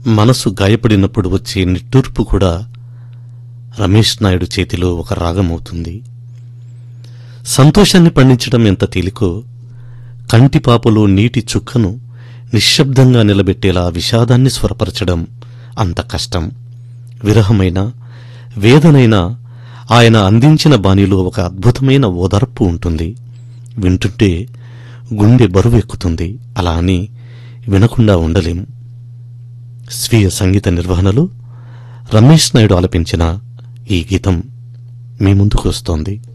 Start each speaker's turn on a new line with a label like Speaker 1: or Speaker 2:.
Speaker 1: మనసు గాయపడినప్పుడు వచ్చే నిట్టూర్పు కూడా రమేష్ నాయుడు చేతిలో ఒక రాగమవుతుంది సంతోషాన్ని పండించడం ఎంత తేలికో కంటిపాపలో నీటి చుక్కను నిశ్శబ్దంగా నిలబెట్టేలా విషాదాన్ని స్వరపరచడం అంత కష్టం విరహమైన వేదనైనా ఆయన అందించిన బాణిలో ఒక అద్భుతమైన ఓదార్పు ఉంటుంది వింటుంటే గుండె బరువెక్కుతుంది అలా అని వినకుండా ఉండలేం స్వీయ సంగీత నిర్వహణలో రమేష్ నాయుడు ఆలపించిన ఈ గీతం మీ ముందుకు వస్తోంది